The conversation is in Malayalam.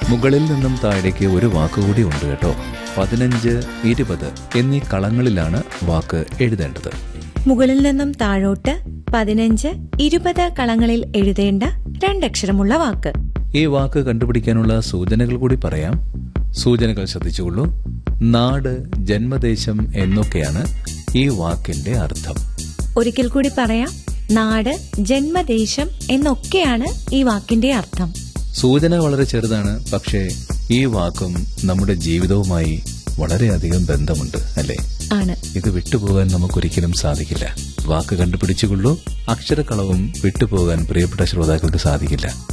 മുകളിൽ നിന്നും താഴേക്ക് ഒരു വാക്കുകൂടി ഉണ്ട് കേട്ടോ പതിനഞ്ച് ഇരുപത് എന്നീ കളങ്ങളിലാണ് വാക്ക് എഴുതേണ്ടത് മുകളിൽ നിന്നും താഴോട്ട് പതിനഞ്ച് ഇരുപത് കളങ്ങളിൽ എഴുതേണ്ട രണ്ടക്ഷരമുള്ള വാക്ക് ഈ വാക്ക് കണ്ടുപിടിക്കാനുള്ള സൂചനകൾ കൂടി പറയാം സൂചനകൾ ശ്രദ്ധിച്ചുകൊള്ളൂ നാട് ജന്മദേശം എന്നൊക്കെയാണ് ഈ വാക്കിന്റെ അർത്ഥം ഒരിക്കൽ കൂടി പറയാം നാട് ജന്മദേശം എന്നൊക്കെയാണ് ഈ വാക്കിന്റെ അർത്ഥം സൂചന വളരെ ചെറുതാണ് പക്ഷേ ഈ വാക്കും നമ്മുടെ ജീവിതവുമായി വളരെയധികം ബന്ധമുണ്ട് അല്ലേ ആണ് ഇത് വിട്ടുപോകാൻ നമുക്കൊരിക്കലും സാധിക്കില്ല വാക്ക് കണ്ടുപിടിച്ചുകൊള്ളൂ അക്ഷരക്കളവും വിട്ടുപോകാൻ പ്രിയപ്പെട്ട ശ്രോതാക്കൾക്ക് സാധിക്കില്ല